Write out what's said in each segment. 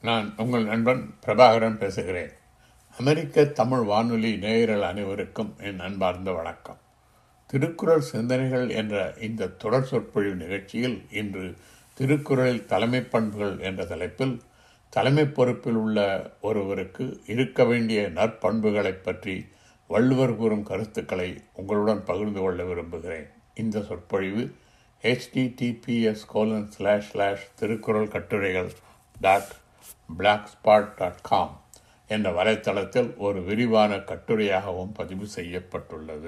நான் உங்கள் நண்பன் பிரபாகரன் பேசுகிறேன் அமெரிக்க தமிழ் வானொலி நேயர்கள் அனைவருக்கும் என் அன்பார்ந்த வணக்கம் திருக்குறள் சிந்தனைகள் என்ற இந்த தொடர் சொற்பொழிவு நிகழ்ச்சியில் இன்று திருக்குறளில் தலைமை பண்புகள் என்ற தலைப்பில் தலைமை பொறுப்பில் உள்ள ஒருவருக்கு இருக்க வேண்டிய நற்பண்புகளைப் பற்றி வள்ளுவர் கூறும் கருத்துக்களை உங்களுடன் பகிர்ந்து கொள்ள விரும்புகிறேன் இந்த சொற்பொழிவு HTTPS colon slash slash Thirukkural கட்டுரைகள் dot blogspot dot com என்ற வலைத்தளத்தில் ஒரு விரிவான கட்டுரையாகவும் பதிவு செய்யப்பட்டுள்ளது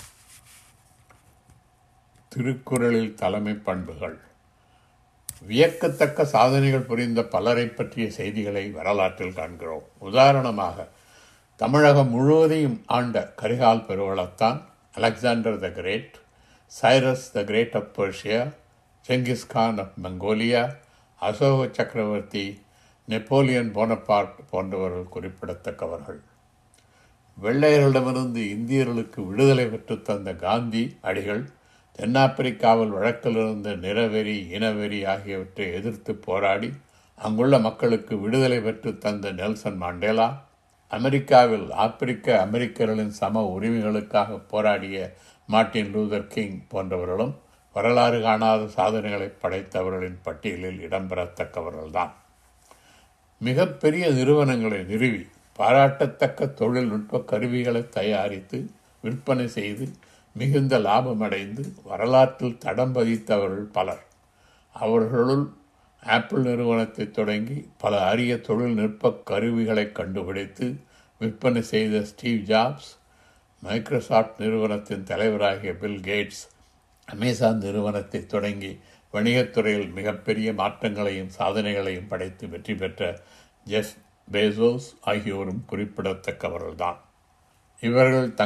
திருக்குறளில் தலைமை பண்புகள் வியக்கத்தக்க சாதனைகள் புரிந்த பலரை பற்றிய செய்திகளை வரலாற்றில் காண்கிறோம் உதாரணமாக தமிழகம் முழுவதையும் ஆண்ட Karikal Peruvalathan Alexander the Great Cyrus the Great of Persia Genghis Khan of Mongolia Ashoka சக்கரவர்த்தி நெப்போலியன் போனபார்ட் போன்றவர்கள் குறிப்பிடத்தக்கவர்கள் வெள்ளையர்களிடமிருந்து இந்தியர்களுக்கு விடுதலை பெற்று தந்த காந்தி அடிகள் தென்னாப்பிரிக்காவில் வழக்கில் இருந்த நிறவெறி இனவெறி ஆகியவற்றை எதிர்த்து போராடி அங்குள்ள மக்களுக்கு விடுதலை பெற்று தந்த நெல்சன் மாண்டேலா அமெரிக்காவில் ஆப்பிரிக்க அமெரிக்கர்களின் சம உரிமைகளுக்காக போராடிய மார்ட்டின் லூதர் கிங் போன்றவர்களும் வரலாறு காணாத சாதனைகளை படைத்தவர்களின் பட்டியலில் இடம்பெறத்தக்கவர்கள்தான் மிகப்பெரிய நிறுவனங்களை நிறுவி பாராட்டத்தக்க தொழில்நுட்ப கருவிகளை தயாரித்து விற்பனை செய்து மிகுந்த லாபமடைந்து வரலாற்றில் தடம் பதித்தவர்கள் பலர் அவர்களுள் ஆப்பிள் நிறுவனத்தை தொடங்கி பல அரிய தொழில்நுட்ப கருவிகளை கண்டுபிடித்து விற்பனை செய்த ஸ்டீவ் ஜாப்ஸ் மைக்ரோசாஃப்ட் நிறுவனத்தின் தலைவராகிய பில் கேட்ஸ் அமேசான் நிறுவனத்தை தொடங்கி வணிகத்துறையில் மிகப்பெரிய மாற்றங்களையும் சாதனைகளையும் படைத்து வெற்றி பெற்ற ஜெஃப் பேசோஸ் ஆகியோரும் குறிப்பிடத்தக்கவர்கள்தான் இவர்கள்